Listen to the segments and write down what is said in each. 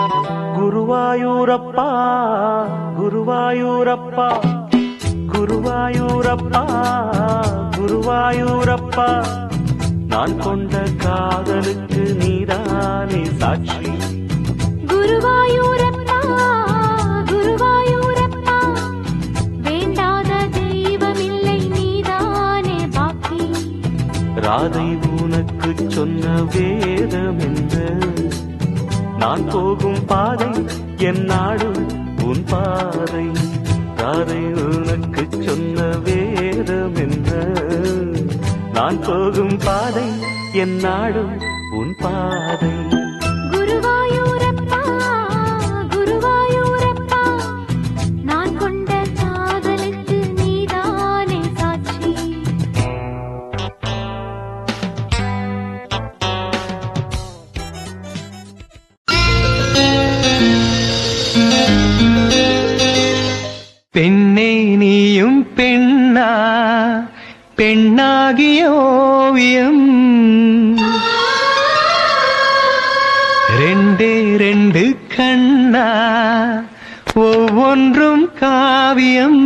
குருவாயூரப்பா குருவாயூரப்பா குருவாயூரப்பா குருவாயூரப்பா நான் கொண்ட காதலுக்கு நீதானே சாட்சி குருவாயூரப்பா குருவாயூரப்பா வேண்டாத தெய்வமில்லை நீதானே பாக்கி ராதை உனக்கு சொன்ன வேதம் என்ன நான் போகும் பாதை என் நாடு உன் பாதை ராதை உனக்கு சொன்ன வேதம் என்ன நான் போகும் பாதை என் நாடு உன் பாதை குருவாயூரப்பா குருவாயூரப்பா நான் கொண்ட காதலுக்கு நீதானே சாட்சி பெண்ணே நீயும் பெண்ணா பெண்ணாகிய ஓவியம் ரெண்டே ரெண்டு கண்ணா ஒவ்வொன்றும் காவியம்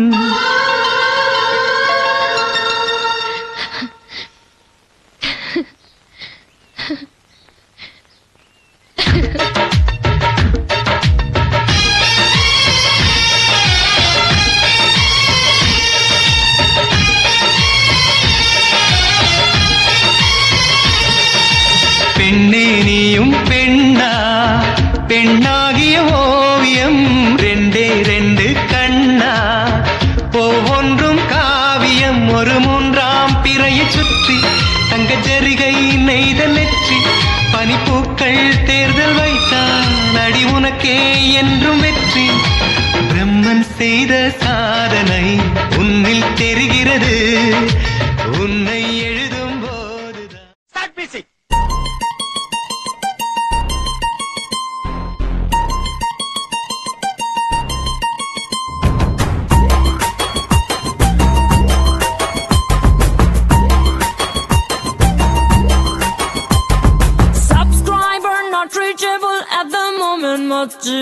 பெண்ணே நீயும் பெண்ணா பெண்ணாகிய ஓவியம் ரெண்டே ரெண்டு கண்ணா ஒவ்வொன்றும் காவியம் ஒரு மூன்றாம் பிறையை சுற்றி தங்க ஜரிகை நெய்த நெற்றி பனிப்பூக்கள் தேர்தல் வைத்தான் அடி உனக்கே என்றும் வெற்றி பிரம்மன் செய்த சாதனை உன்னில் தெரிகிறது உன்னை எழுதும் போதுதான் Subscriber not reachable at the moment, மச்சி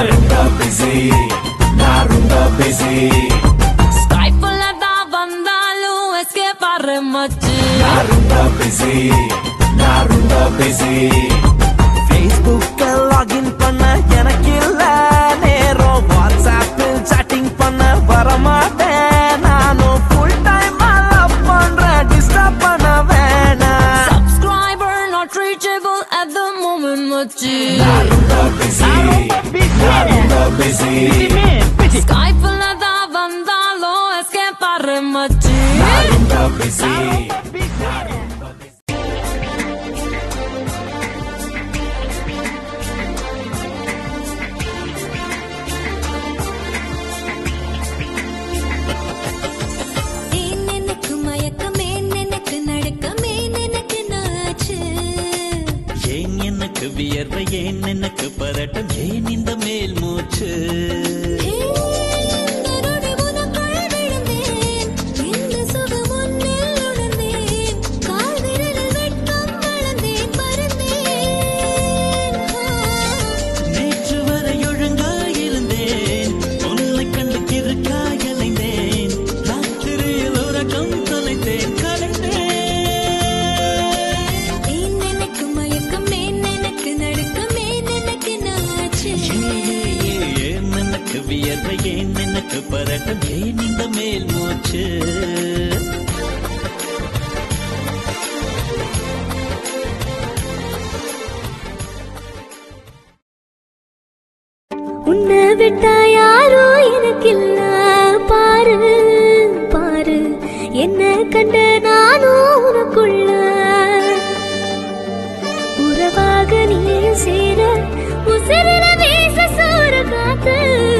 Skype-ல தான் வந்தாலும் escape ஆற மச்சி Facebook லாகின் பண்ண எனக்கு இல்ல நேரம் வாட்ஸ்அப்பில் சாட்டிங் பண்ண வரமாட்டேன் நானும் ஃபுல் டைம் லவ் பண்றேன் டிஸ்டர்ப் பண்ண வேணாம் Subscriber not reachable at the moment, மச்சி Skype-ல தான் வந்தாலும் escape ஆற மச்சி ஏன் எனக்கு மயக்கம் ஏன் எனக்கு நடுக்கம் ஏன் எனக்கு நாச்சு ஏன் எனக்கு வியர்வை ஏன் எனக்கு பதட்டம் ஏன் இந்த மேல் மூச்சு இந்த நொடி உனக்குள் விழுந்தேன் இந்த சுகம் உன்னில் உணர்ந்தேன் கால் விரலில் வெட்கம் வளர்ந்தேன் மறந்தேன் நேற்று வரை ஒழுங்காயிருந்தேன் உன்னை கண்டு கிறுக்காய் அலைந்தேன் ராத்திரியில் உறக்கம் தொலைத்தேன் கலைந்தேன் ஏன் எனக்கு மயக்கம் ஏன் எனக்கு நடுக்கம் ஏன் எனக்கு நாச்சு ஏ, ஏ, ஏ, ஏன் எனக்கு வியர்வை ஏன் எனக்கு பதட்டம் ஏன் இந்த மேல் மூச்சு உன்னை விட்டா யாரோ எனக்கில்ல பாரு பாரு என்ன கண்ட நானும் உனக்குள்ள உறவாக நீ சேர உசிரில வீச சூற காத்து